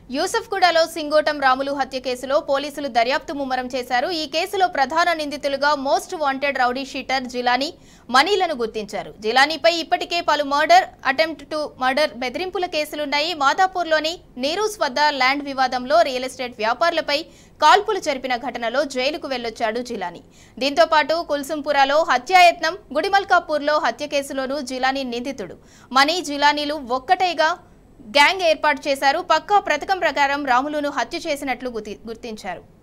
యూసఫ్గూడలో సింగోటం రాములు హత్య కేసులో పోలీసులు దర్యాప్తు ముమ్మరం చేశారు ఈ కేసులో ప్రధాన నిందితులుగా most wanted rowdy sheeter Jilani మనీలను గుర్తించారు జిలానీపై ఇప్పటికే పలు మర్డర్ అటెంప్ట్ టు మర్డర్ బెదిరింపుల కేసులున్నాయి మాదాపూర్లోని నీరూస్ వద్ద ల్యాండ్ వివాదంలో రియల్ ఎస్టేట్ వ్యాపారులపై కాల్పులు జరిపిన ఘటనలో జైలుకు వెళ్లొచ్చాడు జిలానీ దీంతో పాటు కుల్సుంపురాలో హత్యాయత్నం గుడిమల్కాపూర్లో హత్య కేసులోనూ జిలానీ నిందితుడు మనీ జిలానీలు ఒక్కటేగా గ్యాంగ్ ఏర్పాటు చేశారు పక్కా పథకం ప్రకారం రాములును హత్య చేసినట్లు గుర్తి- గుర్తించారు